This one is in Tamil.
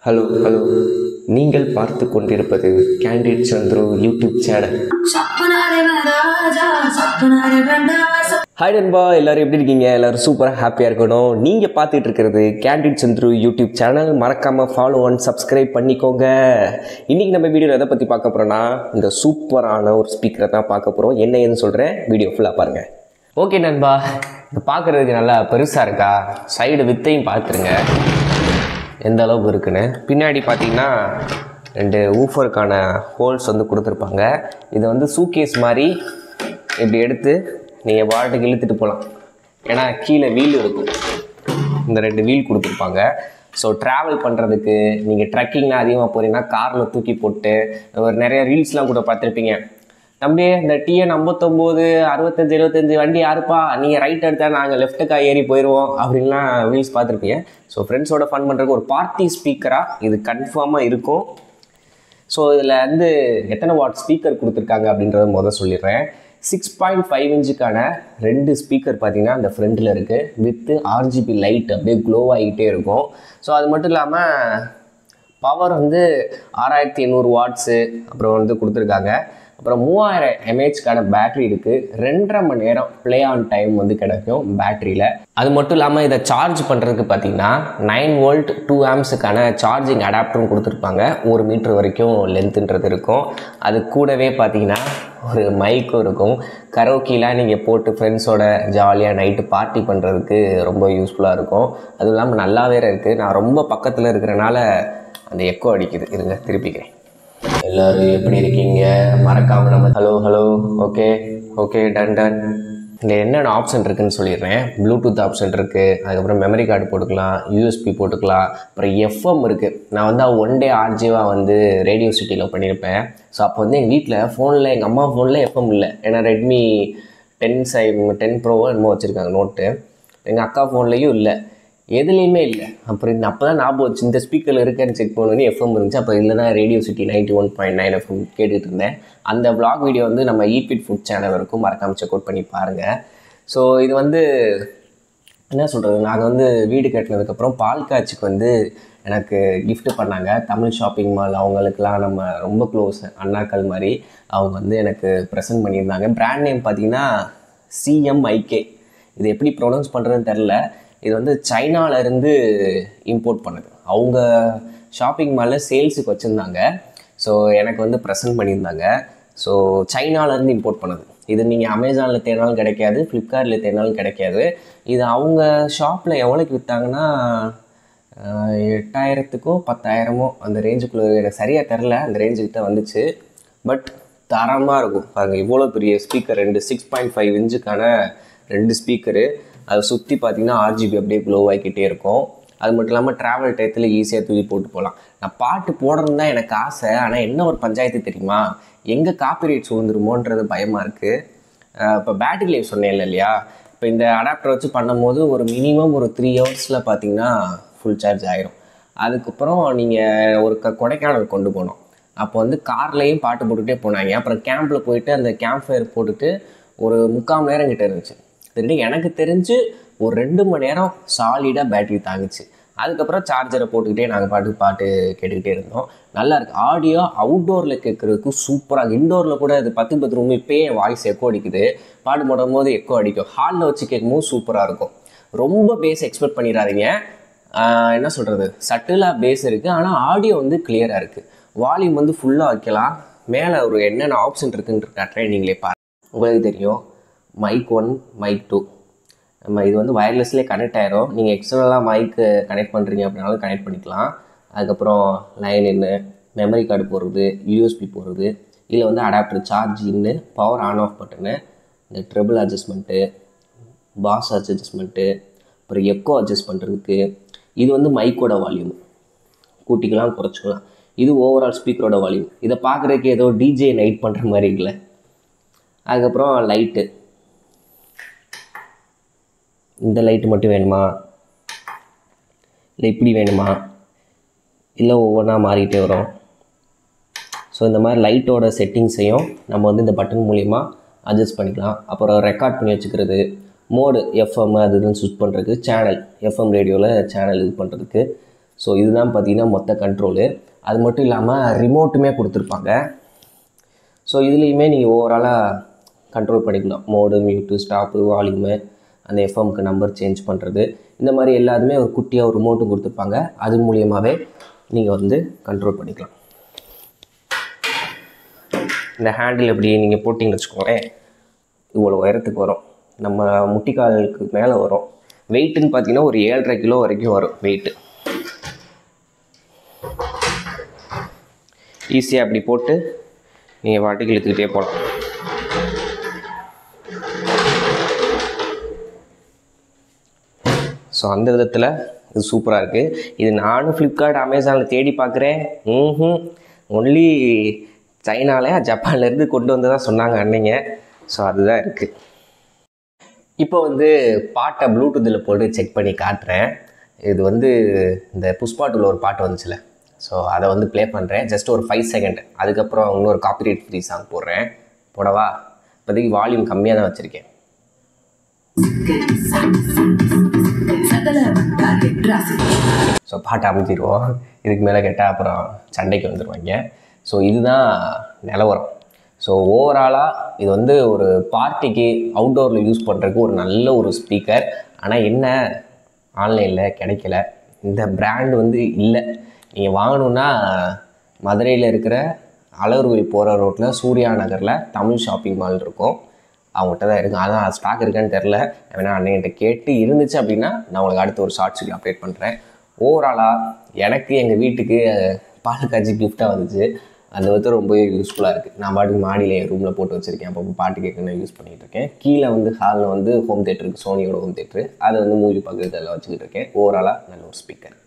ஹலோ ஹலோ நீங்கள் பார்த்து கொண்டிருப்பது கேண்டிட் சந்துரு யூடியூப் சேனல் சப்பனாரே ராஜா சப்பனாரே வேண்டாம் ஹாய் நண்பா எல்லாரும் எப்படி இருக்கீங்க எல்லாரும் சூப்பராக ஹாப்பியாக இருக்கணும் நீங்கள் பார்த்துட்டு இருக்கிறது கேண்டிட் சந்துரு யூடியூப் சேனல் மறக்காமல் ஃபாலோ அண்ட் சப்ஸ்கிரைப் பண்ணிக்கோங்க இன்றைக்கி நம்ம வீடியோவில் எதை பற்றி பார்க்க போகிறோன்னா இந்த சூப்பரான ஒரு ஸ்பீக்கரை தான் பார்க்க போகிறோம் என்ன ஏதுன்னு சொல்கிறேன் வீடியோ ஃபுல்லாக பாருங்கள் ஓகே நண்பா இது பார்க்குறதுக்கு நல்லா பெருசாக இருக்கா சைடு வித்தையும் பார்த்துருங்க எந்த அளவுக்கு இருக்குன்னு பின்னாடி பார்த்தீங்கன்னா ரெண்டு ஊஃபருக்கான ஹோல்ஸ் வந்து கொடுத்துருப்பாங்க இது வந்து சூக்கேஸ் மாதிரி இப்படி எடுத்து நீங்கள் பாட்டுக்கு இழுத்துட்டு போகலாம் ஏன்னா கீழே வீல் இருக்கும் இந்த ரெண்டு வீல் கொடுத்துருப்பாங்க ஸோ ட்ராவல் பண்ணுறதுக்கு நீங்கள் ட்ரக்கிங்லாம் அதிகமாக போகிறீங்கன்னா காரில் தூக்கி போட்டு ஒரு நிறைய ரீல்ஸ்லாம் கூட பார்த்துருப்பீங்க தம்பி இந்த டிஎன் ஐம்பத்தொம்போது அறுபத்தஞ்சு எழுபத்தஞ்சு வண்டி யாருப்பா நீங்கள் ரைட் எடுத்தா நாங்கள் லெஃப்ட்டுக்கா ஏறி போயிடுவோம் அப்படின்லாம் ரீல்ஸ் பார்த்துருப்பீங்க ஸோ ஃப்ரெண்ட்ஸோட ஃபன் பண்ணுறதுக்கு ஒரு பார்ட்டி ஸ்பீக்கராக இது கன்ஃபார்மாக இருக்கும் ஸோ இதில் வந்து எத்தனை வாட் ஸ்பீக்கர் கொடுத்துருக்காங்க அப்படின்றத முதல் சொல்லிடுறேன் சிக்ஸ் பாயிண்ட் ஃபைவ் இன்ச்சுக்கான ரெண்டு ஸ்பீக்கர் பார்த்தீங்கன்னா அந்த ஃப்ரண்ட்டில் இருக்குது வித்து ஆர்ஜிபி லைட் அப்படியே க்ளோ ஆகிட்டே இருக்கும் ஸோ அது மட்டும் இல்லாமல் பவர் வந்து ஆறாயிரத்தி எண்ணூறு வாட்ஸு அப்புறம் வந்து கொடுத்துருக்காங்க அப்புறம் மூவாயிரம் எம்ஏஹெச்க்கான பேட்டரி இருக்குது ரெண்டரை மணி நேரம் ப்ளே ஆன் டைம் வந்து கிடைக்கும் பேட்டரியில் அது மட்டும் இல்லாமல் இதை சார்ஜ் பண்ணுறதுக்கு பார்த்தீங்கன்னா நைன் வோல்ட் டூ ஆம்ஸுக்கான சார்ஜிங் அடாப்டரும் கொடுத்துருப்பாங்க ஒரு மீட்ரு வரைக்கும் லென்த்துன்றது இருக்கும் அது கூடவே பார்த்தீங்கன்னா ஒரு மைக்கும் இருக்கும் கரோக்கிலாம் நீங்கள் போட்டு ஃப்ரெண்ட்ஸோட ஜாலியாக நைட்டு பார்ட்டி பண்ணுறதுக்கு ரொம்ப யூஸ்ஃபுல்லாக இருக்கும் அதுவும் இல்லாமல் நல்லா வேறு இருக்குது நான் ரொம்ப பக்கத்தில் இருக்கிறனால அந்த எக்கோ அடிக்குது இருங்க திருப்பிக்கிறேன் எல்லோரும் எப்படி இருக்கீங்க மறக்காமல் நம்ம hello hello okay okay done done இதில் என்னென்ன ஆப்ஷன் இருக்குன்னு சொல்லிடுறேன் ப்ளூடூத் ஆப்ஷன் இருக்குது அதுக்கப்புறம் மெமரி கார்டு போட்டுக்கலாம் யூஎஸ்பி போட்டுக்கலாம் அப்புறம் எஃப்எம் இருக்குது நான் வந்து ஒன் டே ஆர்ஜிவாக வந்து ரேடியோ சிட்டியில் பண்ணியிருப்பேன் ஸோ அப்போ வந்து எங்கள் வீட்டில் ஃபோனில் எங்கள் அம்மா ஃபோனில் எஃப்எம் இல்லை ஏன்னா ரெட்மி டென் சை டென் ப்ரோவோ என்னமோ வச்சுருக்காங்க நோட்டு எங்கள் அக்கா ஃபோன்லேயும் இல்லை எதுலேயுமே இல்லை அப்புறம் இந்த அப்போ தான் ஞாபகம் வச்சு இந்த ஸ்பீக்கரில் இருக்கேன்னு செக் பண்ணி எஃப்எம் இருந்துச்சு அப்போ இதில் தான் radio city ninety one point nine FM கேட்டுட்டு இருந்தேன் அந்த vlog வீடியோ வந்து நம்ம ஈட்பிட் ஃபுட் சேனல் இருக்கும் மறக்காம செக் அவுட் பண்ணி பாருங்கள் ஸோ இது வந்து என்ன சொல்கிறது நாங்கள் வந்து வீடு கட்டினதுக்கப்புறம் பால் காட்சிக்கு வந்து எனக்கு gift பண்ணாங்க தமிழ் ஷாப்பிங் மால் அவங்களுக்குலாம் நம்ம ரொம்ப க்ளோஸ் அண்ணாக்கள் மாதிரி அவங்க வந்து எனக்கு ப்ரெசென்ட் பண்ணியிருந்தாங்க பிராண்ட் நேம் பார்த்தீங்கன்னா சிஎம்ஐகே இது எப்படி ப்ரொனவுன்ஸ் பண்ணுறதுன்னு தெரில இது வந்து சைனால இருந்து இம்போர்ட் பண்ணது அவங்க ஷாப்பிங் மாலில் சேல்ஸுக்கு வச்சுருந்தாங்க ஸோ எனக்கு வந்து ப்ரெசென்ட் பண்ணியிருந்தாங்க ஸோ சைனாலேருந்து இம்போர்ட் பண்ணது இது நீங்கள் அமேசானில் தேடினாலும் கிடைக்காது ஃப்ளிப்கார்ட்டில் தேடினாலும் கிடைக்காது இது அவங்க ஷாப்பில் எவ்வளோக்கு விற்றாங்கன்னா ஆஹ், எட்டாயிரத்துக்கோ பத்தாயிரமோ அந்த ரேஞ்சுக்குள்ளே எனக்கு சரியாக தெரில அந்த ரேஞ்சுக்கு தான் வந்துச்சு பட் தரமாக இருக்கும் பாருங்கள் இவ்வளோ பெரிய ஸ்பீக்கர் ரெண்டு சிக்ஸ் பாயிண்ட் ஃபைவ் இன்ச்சுக்கான ரெண்டு ஸ்பீக்கரு அதை சுற்றி பார்த்தீங்கன்னா ஆர்ஜிபி அப்படியே க்ளோ ஆகிக்கிட்டே இருக்கும் அது மட்டும் இல்லாமல் ட்ராவல் டயத்தில் ஈஸியாக தூக்கி போட்டு போகலாம் நான் பாட்டு போடுறது தான் எனக்கு ஆசை ஆனால் என்ன ஒரு பஞ்சாயத்து தெரியுமா எங்கே காப்பி ரைட்ஸ் விழுந்துருமோன்றது பயமாக இருக்குது இப்போ பேட்டரி லைஃப் சொன்னேன் இல்லையா இப்போ இந்த அடாப்டர் வச்சு பண்ணும்போது ஒரு மினிமம் ஒரு த்ரீ ஹவர்ஸில் பார்த்தீங்கன்னா ஃபுல் சார்ஜ் ஆயிரும் அதுக்கப்புறம் நீங்கள் ஒரு க கொடைக்கானல் கொண்டு போனோம் அப்போ வந்து கார்லேயும் பாட்டு போட்டுகிட்டே போனாங்க அப்புறம் கேம்பில் போயிட்டு அந்த கேம்ப் ஃபயர் போட்டுட்டு ஒரு முக்கால் மணி நேரம் கிட்ட இருந்துச்சு திரும்பி எனக்கு தெரிஞ்சு ஒரு ரெண்டு மணி நேரம் சாலிடாக பேட்டரி தாங்குச்சு அதுக்கப்புறம் சார்ஜரை போட்டுக்கிட்டே நாங்கள் பாட்டு பாட்டு கேட்டுக்கிட்டே இருந்தோம் நல்லா இருக்கு ஆடியோ அவுட்டோரில் கேட்குறதுக்கு சூப்பராக இன்டோரில் கூட இது பத்து பத்து ரூம் இப்போயே என் வாய்ஸ் எக்கோ அடிக்குது பாட்டு போடும் போது எக்கோ அடிக்கும் ஹாலில் வச்சு கேட்கும்போது சூப்பராக இருக்கும் ரொம்ப பேஸ் எக்ஸ்பெக்ட் பண்ணிடாதீங்க ஆஹ் என்ன சொல்கிறது சட்டிலாக பேஸ் இருக்குது ஆனால் ஆடியோ வந்து கிளியராக இருக்குது வால்யூம் வந்து ஃபுல்லாக வைக்கலாம் மேலே ஒரு என்னென்ன ஆப்ஷன் இருக்குன்னு காட்டுறேன் நீங்களே பாருங்க உங்களுக்கு தெரியும் மைக் ஒன் மைக் டூ நம்ம இது வந்து வயர்லெஸ்லேயே கனெக்ட் ஆயிரும் நீங்கள் எக்ஸ்டர்னலாக மைக்கு கனெக்ட் பண்ணுறீங்க அப்படின்னாலும் கனெக்ட் பண்ணிக்கலாம் அதுக்கப்புறம் லைன் இன்னு மெமரி கார்டு போடுறது யூஎஸ்பி போடுறது இதில் வந்து அடாப்டர் சார்ஜ் இன்னு பவர் ஆன் ஆஃப் பட்டனு இந்த ட்ரிபிள் அட்ஜஸ்ட்மெண்ட்டு பாஸ் அட்ஜஸ்ட்மெண்ட்டு அப்புறம் எக்கோ அட்ஜஸ்ட் பண்ணுறதுக்கு இது வந்து மைக்கோட வால்யூம் கூட்டிக்கலாம் குறைச்சிக்கலாம் இது ஓவரால் ஸ்பீக்கரோட வால்யூம் இதை பார்க்குறதுக்கு ஏதோ டிஜே நைட் பண்ணுற மாதிரி இருக்குல்ல அதுக்கப்புறம் லைட்டு இந்த லைட்டு மட்டும் வேணுமா இல்லை இப்படி வேணுமா இல்லை ஒவ்வொன்றா மாறிட்டே வரும் ஸோ இந்த மாதிரி லைட்டோட செட்டிங்ஸையும் நம்ம வந்து இந்த பட்டன் மூலிமா அட்ஜஸ்ட் பண்ணிக்கலாம் அப்புறம் ரெக்கார்ட் பண்ணி வச்சுக்கிறது மோடு எஃப்எம் அது இதுன்னு ஸ்விட்ச் பண்ணுறதுக்கு சேனல் எஃப்எம் ரேடியோவில் சேனல் இது பண்ணுறதுக்கு ஸோ இதுதான் பார்த்தீங்கன்னா மொத்த கண்ட்ரோலு அது மட்டும் இல்லாமல் ரிமோட்டுமே கொடுத்துருப்பாங்க ஸோ இதுலேயுமே நீங்கள் ஓவராலாக கண்ட்ரோல் பண்ணிக்கலாம் மோடு மியூட்டு ஸ்டாப்பு வால்யூமு அந்த எஃப்எம்க்கு நம்பர் சேஞ்ச் பண்ணுறது இந்த மாதிரி எல்லாத்துமே ஒரு குட்டியாக ஒரு ரிமோட்டும் கொடுத்துருப்பாங்க அது மூலியமாகவே நீங்கள் வந்து கண்ட்ரோல் பண்ணிக்கலாம் இந்த ஹேண்டில் எப்படி நீங்கள் போட்டிங்கன்னு வச்சுக்கோங்களேன் இவ்வளோ உயரத்துக்கு வரும் நம்ம முட்டிக்காலுக்கு மேலே வரும் வெயிட்டுன்னு பார்த்தீங்கன்னா ஒரு ஏழரை கிலோ வரைக்கும் வரும் வெயிட்டு ஈஸியாக அப்படி போட்டு நீங்கள் வாட்டுக்கு இழுத்துக்கிட்டே போகலாம் ஸோ அந்த விதத்தில் இது சூப்பராக இருக்குது இது நானும் ஃப்ளிப்கார்ட் அமேசானில் தேடி பார்க்குறேன் ம் ஒன்லி சைனால ஜப்பான்லேருந்து கொண்டு வந்ததா சொன்னாங்க அன்னைங்க ஸோ அதுதான் இருக்குது இப்போ வந்து பாட்டை ப்ளூடூத்தில் போட்டு செக் பண்ணி காட்டுறேன் இது வந்து இந்த புஷ்பாட்டுல ஒரு பாட்டு வந்துச்சுல ஸோ அதை வந்து ப்ளே பண்ணுறேன் ஜஸ்ட் ஒரு ஃபைவ் செகண்ட் அதுக்கப்புறம் இன்னொரு காப்பிரைட் ஃப்ரீ சாங் போடுறேன் போடவா இப்போதைக்கு வால்யூம் கம்மியாக தான் வச்சுருக்கேன் சகல டார்கெட் ராசி ஸோ பாட்டை அமைச்சிடுவோம் இதுக்கு மேலே கேட்டால் அப்புறம் சண்டைக்கு வந்துடுவாங்க ஸோ இதுதான் நிலவரம் ஸோ ஓவராலாக இது வந்து ஒரு பார்ட்டிக்கு அவுட்டோரில் யூஸ் பண்ணுறதுக்கு ஒரு நல்ல ஒரு ஸ்பீக்கர் ஆனால் என்ன ஆன்லைனில் கிடைக்கல இந்த பிராண்ட் வந்து இல்லை நீங்கள் வாங்கணுன்னா மதுரையில் இருக்கிற அழகர்கோயில் போகிற ரோட்டில் சூர்யா நகரில் தமிழ் ஷாப்பிங் மால் இருக்கும் அவங்ககிட்ட தான் இருக்குது அதான் ஸ்டாக் இருக்கான்னு தெரில வேணா அண்ணன்கிட்ட கேட்டு இருந்துச்சு அப்படின்னா நான் உங்களுக்கு அடுத்து ஒரு ஷார்ட்ஸ் வீடியோ அப்டேட் பண்ணுறேன் ஓவராலாக எனக்கு எங்கள் வீட்டுக்கு அஹ், பால் காய்ச்சி கிஃப்டாக வந்துச்சு அது வந்து ரொம்பவே யூஸ்ஃபுல்லாக இருக்குது நான் பாட்டுக்கு மாடியில் என் ரூமில் போட்டு வச்சுருக்கேன் அப்போ பாட்டு கேட்க நான் யூஸ் பண்ணிகிட்டு இருக்கேன் கீழே வந்து ஹாலில் வந்து ஹோம் தேட்டருக்கு சோனியோட ஹோம் தேட்டரு அதை வந்து மூவி பார்க்குறது எல்லாம் வச்சுக்கிட்டு இருக்கேன் ஓவராலாக நல்ல ஒரு ஸ்பீக்கர்